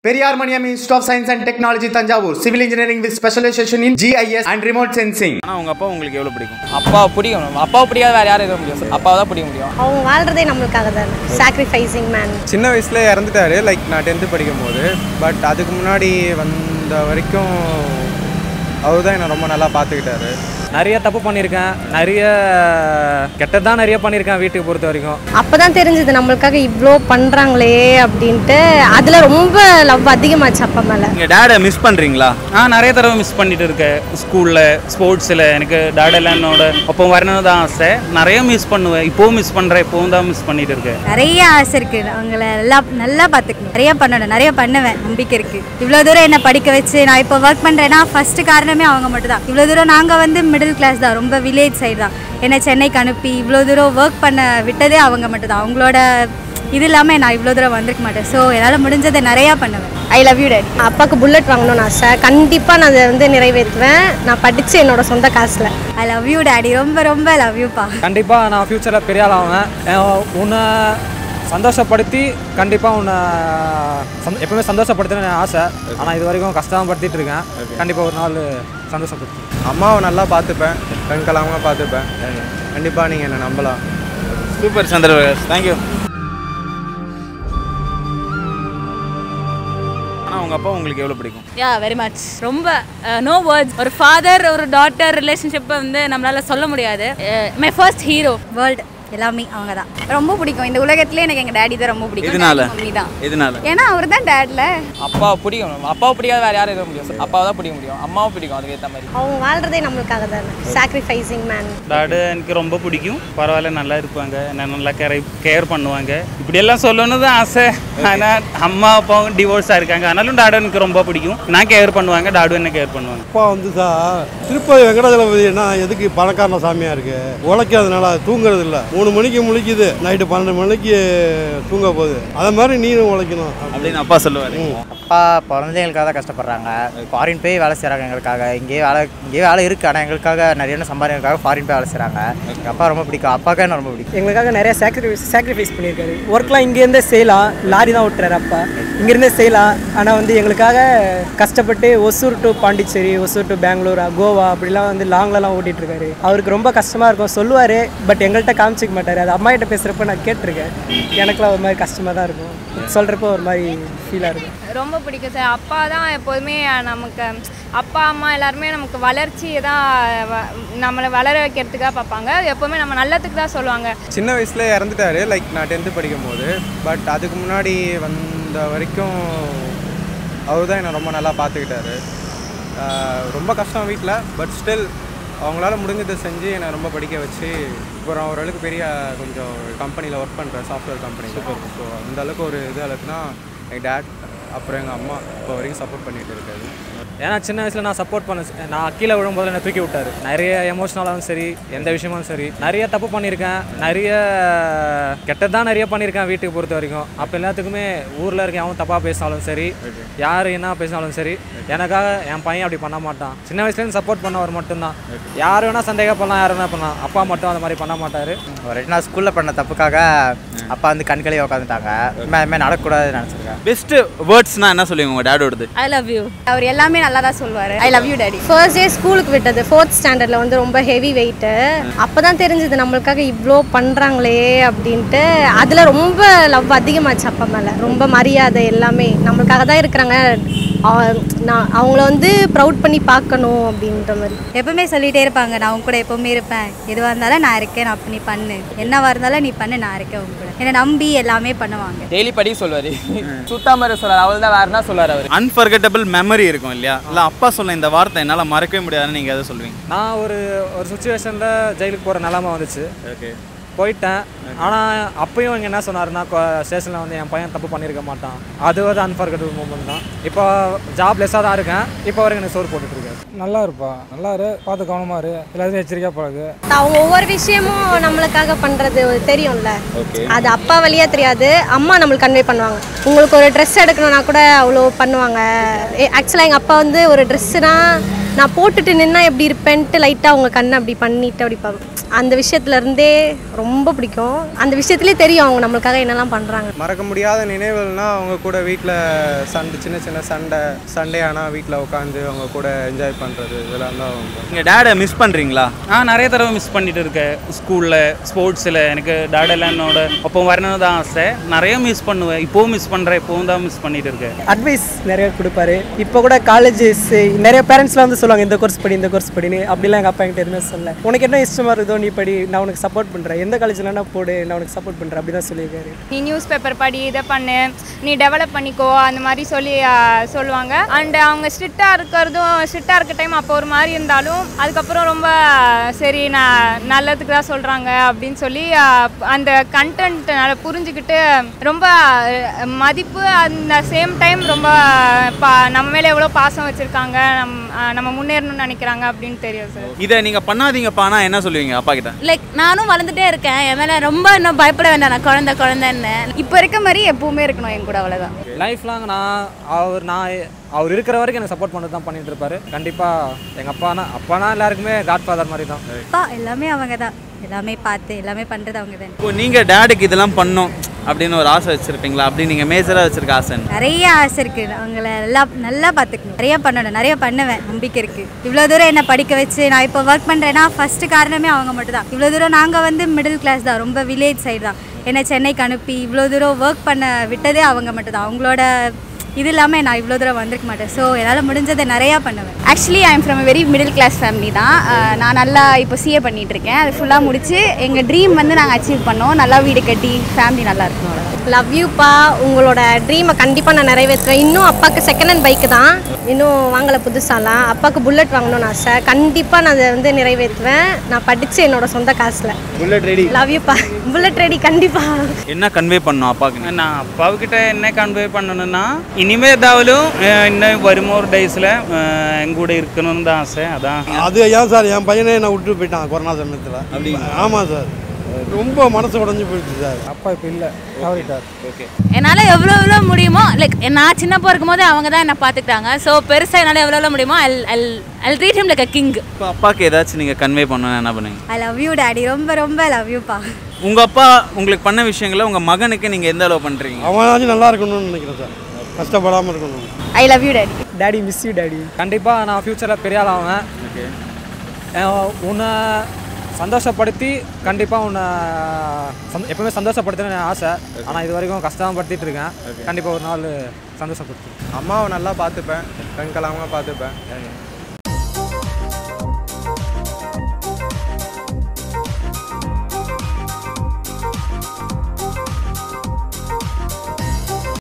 Periyar Maniam institute of science and technology Thanjavur civil engineering with specialisation in GIS and remote sensing ஆனால் உங்கள் அப்பா உங்களுக்கு எவ்வளோ பிடிக்கும் அப்பாவை பிடிக்கும் அப்பாவை பிடிக்காத வேறு யாரும் இருக்க முடியும் அப்பாவை தான் பிடிக்க முடியும் அவங்க வாழ்றதே நம்மளுக்காக தானே சாக்ரிஃபைசிங் மேன் சின்ன வயசுல இறந்துட்டாரு லைக் நான் டென்த்து படிக்கும் போது பட் அதுக்கு முன்னாடி வந்த வரைக்கும் அவர் தான் என்னை ரொம்ப நல்லா பார்த்துக்கிட்டாரு நிறைய தப்பு பண்ணியிருக்கேன் நிறைய கெட்டதான் நிறைய பண்ணியிருக்கேன் வீட்டுக்கு பொறுத்த வரைக்கும் அப்பதான் தெரிஞ்சது நம்மளுக்காக இவ்வளோ பண்றாங்களே அப்படின்ட்டு அதுல ரொம்ப லவ் அதிகமாச்சு அப்பா மேல நீங்கள் டேடை மிஸ் பண்ணுறீங்களா நான் நிறைய தடவை மிஸ் பண்ணிட்டு இருக்கேன் ஸ்கூலில் ஸ்போர்ட்ஸில் எனக்கு டாடெல்லாம் என்னோட ஒப்பம் வரணும் தான் ஆசை நிறைய மிஸ் பண்ணுவேன் இப்போவும் மிஸ் பண்ணுறேன் இப்போவும் தான் மிஸ் பண்ணிட்டு இருக்கேன் நிறைய ஆசை இருக்கு அவங்கள நல்லா நல்லா பார்த்துக்கணும் நிறைய பண்ணணும் நிறைய பண்ணுவேன் நம்பிக்கை இருக்கு இவ்வளோ தூரம் என்னை படிக்க வச்சு நான் இப்போ ஒர்க் பண்ணுறேன்னா ஃபர்ஸ்ட் காரணமே அவங்க மட்டும் தான் இவ்வளோ தூரம் நாங்கள் வந்து மிடில் கிளாஸ் தான் ரொம்ப வில்லேஜ் சைடு தான் என்னை சென்னைக்கு அனுப்பி இவ்வளோ தூரம் ஒர்க் பண்ண விட்டதே அவங்க மட்டும் தான் அவங்களோட இது இல்லாமல் நான் இவ்வளோ தூரம் வந்திருக்க மாட்டேன் ஸோ என்னால் முடிஞ்சதை நிறையா பண்ணுவேன் ஐ லவ் யூ டேடி அப்பாவுக்கு புல்லட் வாங்கணும்னு ஆசை கண்டிப்பா நான் அதை வந்து நிறைவேற்றுவேன் நான் படிச்சு என்னோட சொந்த காசுல ஐ லவ் யூ டேடி ரொம்ப ரொம்ப லவ் யூப்பா கண்டிப்பாக நான் ஃப்யூச்சரில் பெரிய ஆள் ஆவேன் அஹ் உன்னை சந்தோஷப்படுத்தி கண்டிப்பாக உன்னை சந் எப்பவுமே சந்தோஷப்படுத்தணும்னு ஆசை ஆனால் இது வரைக்கும் கஷ்டப்படுத்திட்டு இருக்கேன் கண்டிப்பாக ஒரு நாள் சந்தோஷப்படுத்தி அம்மாவை நல்லா பார்த்துப்பேன் கண்கலாமல் பார்த்துப்பேன் கண்டிப்பாக நீங்கள் என்னை நம்பலாம் சூப்பர் சந்திரபிரகாஷ் தேங்க்யூ ஆனால் உங்கள் அப்பா உங்களுக்கு எவ்வளோ பிடிக்கும் யா வெரி மச் ரொம்ப நோ வேர்ட்ஸ் ஒரு ஃபாதர் ஒரு டாட்டர் ரிலேஷன்ஷிப்பை வந்து நம்மளால சொல்ல முடியாது மை ஃபர்ஸ்ட் ஹீரோ வேர்ல்டு எல்லாமே அவங்க தான் ரொம்ப பிடிக்கும் இந்த உலகத்திலே எனக்கு எங்கள் டேடி தான் ரொம்ப பிடிக்கும் எதனால மம்மி தான் எதனால ஏன்னா அவர் தான் டேட்ல அப்பாவை பிடிக்கும் அப்பாவை பிடிக்காத வேறு யாரும் இருக்க முடியும் அப்பாவை தான் பிடிக்க முடியும் அம்மாவை பிடிக்கும் அதுக்கேற்ற மாதிரி அவங்க வாழ்றதே நம்மளுக்காக தானே சாக்ரிஃபைசிங் மேன் டாடு எனக்கு ரொம்ப பிடிக்கும் பரவாயில்ல நல்லா இருப்பாங்க என்ன நல்லா கேர் கேர் பண்ணுவாங்க இப்படியெல்லாம் சொல்லணும்னு தான் ஆசை ஆனால் அம்மா அப்பாவும் டிவோர்ஸாக இருக்காங்க ஆனாலும் டாடு எனக்கு ரொம்ப பிடிக்கும் நான் கேர் பண்ணுவாங்க டாடு என்ன கேர் பண்ணுவாங்க அப்பா வந்து சார் திருப்பதி வெங்கடாஜலபதி என்ன எதுக்கு பணக்காரன சாமியா இருக்கு உழைக்காதனால தூங்குறது இல்ல மூணு மணிக்கு முழிக்குது நைட்டு பன்னெண்டு மணிக்கு தூங்க போகுது அதை மாதிரி நீனும் உழைக்கணும் அப்படின்னு அப்பா சொல்லுவார் அப்பா குழந்தைங்களுக்காக தான் கஷ்டப்படுறாங்க ஃபாரின் போய் வேலை செய்கிறாங்க எங்களுக்காக இங்கேயே வேலை இங்கேயே வேலை இருக்குது ஆனால் எங்களுக்காக நிறைய சம்பாதிக்கிறதுக்காக ஃபாரின் போய் வேலை செய்கிறாங்க எங்கள் அப்பா ரொம்ப பிடிக்கும் அப்பாக்கே என்ன ரொம்ப பிடிக்கும் எங்களுக்காக நிறைய சாக்ரிஃபைஸ் சாக்ரிஃபைஸ் பண்ணியிருக்காரு ஒர்க்லாம் இங்கேருந்தே செய்யலாம் லாரி தான் ஓட்டுறாரு அப்பா இங்கேருந்தே செய்யலாம் ஆனால் வந்து எங்களுக்காக கஷ்டப்பட்டு ஒசூர் டு பாண்டிச்சேரி ஒசூர் டு பெங்களூர் கோவா அப்படிலாம் வந்து லாங்லலாம் ஓட்டிட்டு இருக்காரு அவருக்கு ரொம்ப கஷ்டமாக இருக்கும் சொல்லுவார் பட் எங்கள்கிட்ட காமிச்சிக்க மாட்டார் அது அம்மா கிட்ட பேசுகிறப்ப நான் கேட்டிருக்கேன் எனக்குலாம் ஒரு மாதிரி கஷ்டமாக தான் இருக்கும் சொல்கிறப்ப ஒரு மாதிரி ஃபீலாக இருக்கும் ரொம்ப பிடிக்கும் சார் அப்பா தான் எப்போதுமே நமக்கு அப்பா அம்மா எல்லாருமே நமக்கு வளர்ச்சியை தான் வ- நம்மளை வளர வைக்கிறதுக்காக பார்ப்பாங்க எப்போவுமே நம்ம நல்லதுக்கு தான் சொல்லுவாங்க சின்ன வயசுல இறந்துட்டாரு லைக் நான் டென்த்து படிக்கும் போது பட் அதுக்கு முன்னாடி வந்த வரைக்கும் அவர் தான் என்னை ரொம்ப நல்லா பார்த்துக்கிட்டாரு ஆஹ் ரொம்ப கஷ்டம் வீட்டில் பட் ஸ்டில் அவங்களால முடிஞ்சதை செஞ்சு என்னை ரொம்ப படிக்க வச்சு இப்போ நான் ஓரளவுக்கு பெரிய கொஞ்சம் கம்பெனியில் ஒர்க் பண்ணுறேன் சாஃப்ட்வேர் கம்பெனி ஸோ அந்த அளவுக்கு ஒரு இது அளவுக்குனா எங்கள் டேட் அப்புறம் எங்கள் அம்மா இப்போ வரைக்கும் சப்போர்ட் பண்ணிட்டு இருக்காரு ஏன்னா சின்ன வயசில் நான் சப்போர்ட் பண்ண நான் கீழே விழும்போது என்னை தூக்கி விட்டாரு நிறைய எமோஷ்னலாகவும் சரி எந்த விஷயமும் சரி நிறைய தப்பு பண்ணியிருக்கேன் நிறைய கெட்டதான் நிறைய பண்ணியிருக்கேன் வீட்டுக்கு பொறுத்த வரைக்கும் அப்போ எல்லாத்துக்குமே ஊரில் இருக்க அவன் தப்பாக பேசினாலும் சரி யார் என்ன பேசினாலும் சரி எனக்காக என் பையன் அப்படி பண்ண மாட்டான் சின்ன வயசுலேருந்து சப்போர்ட் பண்ணவர் மட்டும்தான் யார் வேணால் சந்தேகம் பண்ணலாம் யார் வேணால் பண்ணலாம் அப்பா மட்டும் அந்த மாதிரி பண்ண மாட்டார் ஒரு ரெண்டு நாள் ஸ்கூலில் பண்ண தப்புக்காக அப்பா வந்து கண்களே உட்காந்துட்டாங்க இனிமேல் நடக்கக்கூடாதுன்னு நினச்சிருக்கேன் பெஸ்ட்டு வேர்ட்ஸ்னால் என்ன சொல்லுவீங்க உங்கள் டேடோடது ஐ லவ் யூ அவர் எல்லாமே நல்லா தான் சொல்லுவார் I love you daddy first day ஸ்கூலுக்கு விட்டது ஃபோர்த் ஸ்டாண்டர்டில் வந்து ரொம்ப ஹெவி வெயிட்டு அப்போ தான் தெரிஞ்சது நம்மளுக்காக இவ்வளோ பண்ணுறாங்களே அப்படின்ட்டு அதில் ரொம்ப லவ் அதிகமாச்சு அப்பா மேலே ரொம்ப மரியாதை எல்லாமே நம்மளுக்காக தான் இருக்கிறாங்க அவ- நான் அவங்கள வந்து ப்ரௌட் பண்ணி பார்க்கணும் அப்படின்ற மாதிரி எப்பவுமே சொல்லிட்டே இருப்பாங்க நான் உன் கூட எப்பவுமே இருப்பேன் எதுவாக இருந்தாலும் நான் இருக்கேன் நான் நீ பண்ணு என்னவா இருந்தாலும் நீ பண்ணு நான் இருக்கேன் உன் கூட என்னை நம்பி எல்லாமே பண்ணுவாங்க டெய்லி படி சொல்லுவார் சுத்தாம இருக்க சொல்லுவார் அவள் தான் வேறு என்ன சொல்லுவார் அவர் அன்ஃபர்கட்டபிள் மெமரி இருக்கும் இல்லையா இல்லை அப்பா சொன்ன இந்த வார்த்தை என்னால் மறக்கவே முடியாதுன்னு நீங்கள் எதை சொல்லுவீங்க நான் ஒரு ஒரு சுச்சுவேஷனில் ஜெயிலுக்கு போகிற நிலமை வந்துச்சு ஓகே போயிட்டேன் ஆனால் அப்பயும் இங்கே என்ன சொன்னாருன்னா ஸ்டேஷனில் வந்து என் பையன் தப்பு பண்ணியிருக்க மாட்டான் அது வந்து அன்ஃபர்கட்டபிள் மூமெண்ட் தான் இப்போ ஜாப்லெஸ்ஸாக தான் இருக்கேன் இப்போ வரைக்கும் எனக்கு சோறு போட்டுட்ருக்கேன் நல்லா இருப்பா நல்லா இரு பார்த்து கவனமாக இரு எல்லாத்தையும் எச்சரிக்கையாக பழகு அவங்க ஒவ்வொரு விஷயமும் நம்மளுக்காக பண்ணுறது தெரியும்ல அது அப்பா வழியாக தெரியாது அம்மா நம்மளுக்கு கன்வே பண்ணுவாங்க உங்களுக்கு ஒரு ட்ரெஸ் எடுக்கணும்னா கூட அவ்வளோ பண்ணுவாங்க ஆக்சுவலாக எங்கள் அப்பா வந்து ஒரு ட்ரெஸ்ஸுனா நான் போட்டுட்டு நின்னா எப்படி இருப்பேன்ட்டு லைட்டாக அவங்க கண்ணை அப்படி பண்ணிட்டு அப்படி பார்ப்பேன் அந்த விஷயத்துல இருந்தே ரொம்ப பிடிக்கும் அந்த விஷயத்துலேயே தெரியும் அவங்க நம்மளுக்காக என்னெல்லாம் பண்ணுறாங்க மறக்க முடியாத நினைவுகள்னா அவங்க கூட வீட்டில் சண்டை சின்ன சின்ன சண்டை சண்டே ஆனால் வீட்டில் உட்காந்து அவங்க கூட என்ஜாய் பண்ணுறது இதெல்லாம் தான் ரொம்ப நீங்கள் டேடை மிஸ் பண்ணுறீங்களா நான் நிறைய தடவை மிஸ் பண்ணிட்டு இருக்கேன் ஸ்கூலில் ஸ்போர்ட்ஸில் எனக்கு டாடெல்லாம் என்னோட ஒப்பம் வரணும்னு தான் ஆசை நிறைய மிஸ் பண்ணுவேன் இப்போவும் மிஸ் பண்ணுறேன் இப்போவும் தான் மிஸ் பண்ணிட்டு இருக்கேன் அட்வைஸ் நிறைய கொடுப்பாரு இப்போ கூட காலேஜஸ் நிறைய பேரண்ட்ஸ்லாம் வந்து சொல்லுவாங்க இந்த கோர்ஸ் படி இந்த கோர்ஸ் படின்னு அப்படிலாம் எங்கள் அப்பா என்கிட்ட எதுவுமே சொல்ல உனக்கு என்ன இஷ்டமாக இருக்குதோ நீ படி நான் உனக்கு சப்போர்ட் பண்ணுறேன் எந்த காலேஜ்லனா போடு நான் உனக்கு சப்போர்ட் பண்ணுறேன் அப்படி தான் சொல்லியிருக்காரு நீ நியூஸ் பேப்பர் படி இதை பண்ணு நீ டெவலப் பண்ணிக்கோ அந்த மாதிரி சொல்லி ஆ, சொல்லுவாங்க அண்ட் அவங்க ஸ்ட்ரிக்டாக இருக்கிறதும் ஸ்ட்ரிக்டாக இருக்க டைம் அப்போ ஒரு மாதிரி இருந்தாலும் அதுக்கப்புறம் ரொம்ப சரி நான் நல்லதுக்கு தான் சொல்கிறாங்க அப்படின்னு சொல்லி ஆ, அந்த கண்டென்ட் புரிஞ்சுக்கிட்டு ரொம்ப ஆ, மதிப்பு அந்த சேம் டைம் ரொம்ப பா நம்ம மேலே எவ்வளோ பாசம் வச்சுருக்காங்க நம் ஆ, நம்ம முன்னேறணும்னு நினைக்கிறாங்க அப்படின்னு தெரியும் சார் இதை நீங்கள் பண்ணாதீங்கப்பானா என்ன சொல்லுவீங்க அப்பா கிட்ட லைக் நானும் வளர்ந்துட்டே இருக்கேன் என் மேலே ரொம்ப இன்னும் பயப்பட வேண்டாம் நான் குழந்தை குழந்தைன்னு இப்போ இருக்க மாதிரி எப்பவுமே இருக்கணும் என் கூட அவ்வளோதான் லைஃப் லாங் நான் அவர் நான் அவர் இருக்கிற வரைக்கும் எனக்கு சப்போர்ட் பண்ணி தான் பண்ணிட்டு இருப்பாரு கண்டிப்பாக எங்கள் அப்பானா அப்பானா எல்லாருக்குமே காட் ஃபாதர் மாதிரி தான் அப்பா எல்லாமே அவங்க தான் எல்லாமே பார்த்து எல்லாமே பண்ணுறது அவங்க தான் இப்போ நீங்கள் டேடுக்கு இதெல்லாம் பண்ணணும் அப்படின்னு ஒரு ஆசை வச்சுருப்பீங்களா அப்படி நீங்கள் மேஜராக வச்சுருக்க ஆசை நிறைய ஆசை இருக்குது அவங்கள எல்லாம் நல்லா பார்த்துக்கணும் நிறைய பண்ணணும் நிறைய பண்ணுவேன் நம்பிக்கை இருக்குது இவ்வளோ தூரம் என்னை படிக்க வச்சு நான் இப்போ ஒர்க் பண்ணுறேன்னா ஃபஸ்ட்டு காரணமே அவங்க மட்டும் தான் இவ்வளோ தூரம் நாங்கள் வந்து மிடில் கிளாஸ் தான் ரொம்ப வில்லேஜ் சைடு தான் என்னை சென்னைக்கு அனுப்பி இவ்வளோ தூரம் ஒர்க் பண்ண விட்டதே அவங்க மட்டும் தான் அவங்களோட இது இல்லாமல் நான் இவ்வளோ தூரம் வந்திருக்க மாட்டேன் ஸோ என்னால் முடிஞ்சதை நிறையா பண்ணுவேன் actually I am from very middle class family தான் அஹ் நான் நல்லா இப்போ சிஏ பண்ணிட்டு இருக்கேன் அது ஃபுல்லாக முடிச்சு எங்கள் ட்ரீம் வந்து நாங்கள் அச்சீவ் பண்ணோம் நல்லா வீடு கட்டி ஃபேமிலி நல்லா இருக்கணும் அவ்வளவுதான். லவ் யூப்பா உங்களோட ட்ரீமை கண்டிப்பாக நான் நிறைவேற்றுறேன் இன்னும் அப்பாவுக்கு செகண்ட் ஹேண்ட் பைக்கு தான் இன்னும் வாங்கலை புதுசாலாம் அப்பாவுக்கு புல்லட் வாங்கணும்னு ஆசை கண்டிப்பாக நான் அதை வந்து நிறைவேற்றுவேன் நான் படித்து என்னோட சொந்த காசில் புல்லட் ரெடி லவ் யூப்பா புல்லட் ரெடி கண்டிப்பாக என்ன கன்வே பண்ணணும் அப்பாவுக்கு நான் அப்பாவுக்கிட்ட என்ன கன்வே பண்ணணும்னா இனிமே ஏதாவது இன்னும் வருமோர் டேஸில் என் கூட இருக்கணும்னு தான் ஆசை அதான் அது ஏன் சார் என் பையனே என்னை விட்டு போயிட்டான் கொரோனா சமயத்தில் அப்படிங்களா? ஆமாம் சார் ரொம்ப மனசு உடஞ்சி போயிடுச்சு சார் அப்பா இப்போ இல்லை தவறிட்டார் ஓகே என்னால் எவ்வளோ எவ்வளோ முடியுமோ லைக் நான் சின்னப்பா இருக்கும்போது அவங்க தான் என்னை பார்த்துக்கிட்டாங்க ஸோ பெருசாக என்னால் எவ்வளோ எவ்வளோ முடியுமோ I'll I'll I'll treat him like a king இப்போ அப்பாவுக்கு ஏதாச்சும் நீங்கள் கன்வே பண்ணணும்னு என்ன பண்ணுவீங்க ஐ லவ் யூ டேடி ரொம்ப ரொம்ப லவ் யூப்பா உங்கள் அப்பா உங்களுக்கு பண்ண விஷயங்களை உங்கள் மகனுக்கு நீங்கள் எந்த அளவு பண்ணுறீங்க அவனாச்சும் நல்லா இருக்கணும்னு நினைக்கிறேன் சார் கஷ்டப்படாமல் இருக்கணும் I love you daddy daddy miss you daddy கண்டிப்பாக நான் ஃப்யூச்சரில் பெரிய ஆள் ஆவேன் ஓகே அஹ் உன்னை சந்தோஷப்படுத்தி கண்டிப்பாக உன்னை சந்தோ- எப்பவுமே சந்தோஷப்படுத்தணும்னு என் ஆசை ஆனால் இது வரைக்கும் கஷ்டப்படுத்திட்டு இருக்கேன் கண்டிப்பாக ஒரு நாள் சந்தோஷப்படுத்து அம்மாவை நல்லா பார்த்துப்பேன் கண்கலாமல் பார்த்துப்பேன்